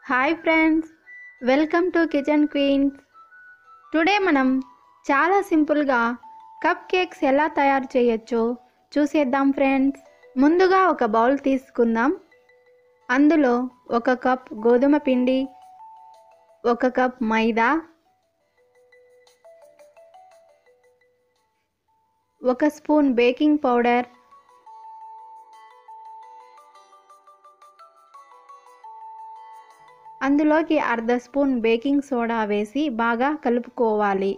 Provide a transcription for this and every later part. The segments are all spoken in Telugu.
Hi friends welcome to kitchen queens today మనం చాలా సింపుల్గా కప్ కేక్స్ ఎలా తయారు చేయొచ్చో చూసేద్దాం ఫ్రెండ్స్ ముందుగా ఒక బౌల్ తీసుకుందాం అందులో ఒక కప్ గోధుమ పిండి ఒక కప్ మైదా ఒక స్పూన్ బేకింగ్ పౌడర్ అందులోకి అర్ధ స్పూన్ బేకింగ్ సోడా వేసి బాగా కలుపుకోవాలి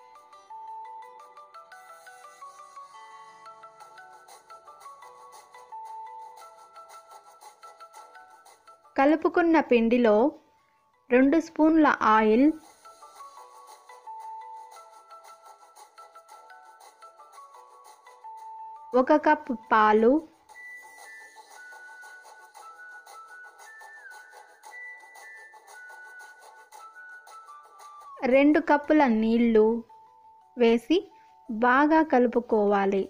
కలుపుకున్న పిండిలో రెండు స్పూన్ల ఆయిల్ ఒక కప్ పాలు రెండు కప్పుల నీళ్ళు వేసి బాగా కలుపుకోవాలి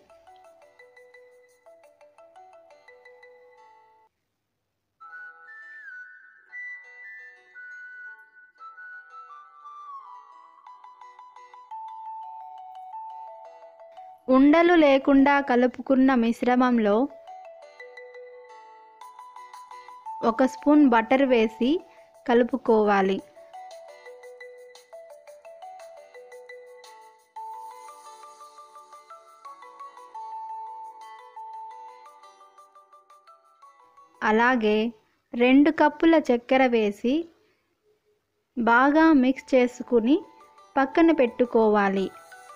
ఉండలు లేకుండా కలుపుకున్న మిశ్రమంలో ఒక స్పూన్ బటర్ వేసి కలుపుకోవాలి అలాగే రెండు కప్పుల చక్కెర వేసి బాగా మిక్స్ చేసుకుని పక్కన పెట్టుకోవాలి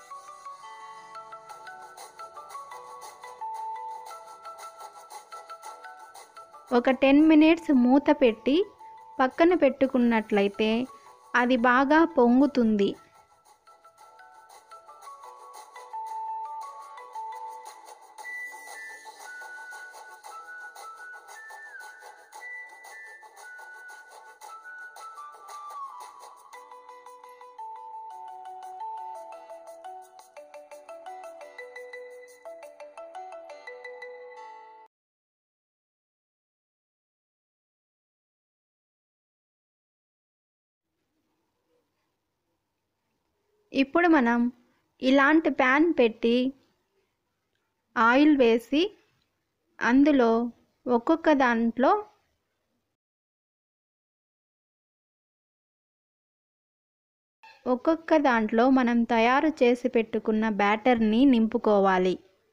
ఒక టెన్ మినిట్స్ మూత పెట్టి పక్కన పెట్టుకున్నట్లయితే అది బాగా పొంగుతుంది ఇప్పుడు మనం ఇలాంటి ప్యాన్ పెట్టి ఆయిల్ వేసి అందులో ఒక్కొక్క దాంట్లో ఒక్కొక్క దాంట్లో మనం తయారు చేసి పెట్టుకున్న బ్యాటర్ని నింపుకోవాలి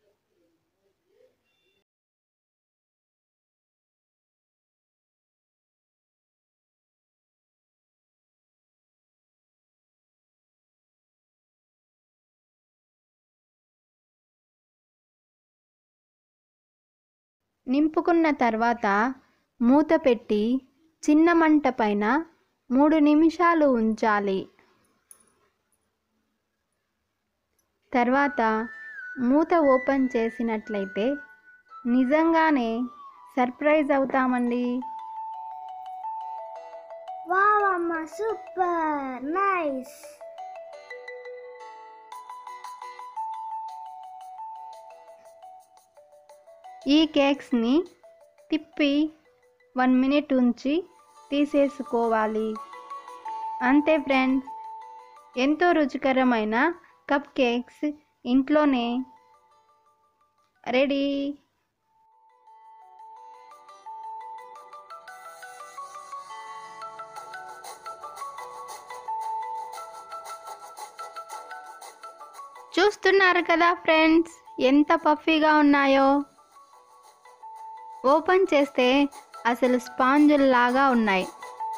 నింపుకున్న తర్వాత మూత పెట్టి చిన్న మంట పైన మూడు నిమిషాలు ఉంచాలి తర్వాత మూత ఓపెన్ చేసినట్లయితే నిజంగానే సర్ప్రైజ్ అవుతామండి Wow, Amma, super nice. ఈ కేక్స్ని తిప్పి వన్ మినిట్ ఉంచి తీసేసుకోవాలి అంతే ఫ్రెండ్స్ ఎంతో రుచికరమైన కప్ కేక్స్ ఇంట్లోనే రెడీ చూస్తున్నారు కదా ఫ్రెండ్స్ ఎంత పఫీగా ఉన్నాయో ఓపెన్ చేస్తే అసలు స్పాంజుల్లాగా ఉన్నాయి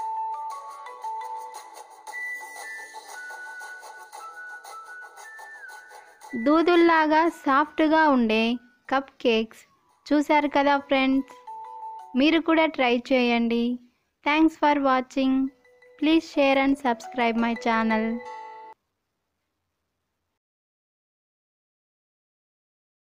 దూదుల్లాగా సాఫ్ట్గా ఉండే కప్ కేక్స్ చూశారు కదా ఫ్రెండ్స్ మీరు కూడా ట్రై చేయండి thanks for watching please share and subscribe my channel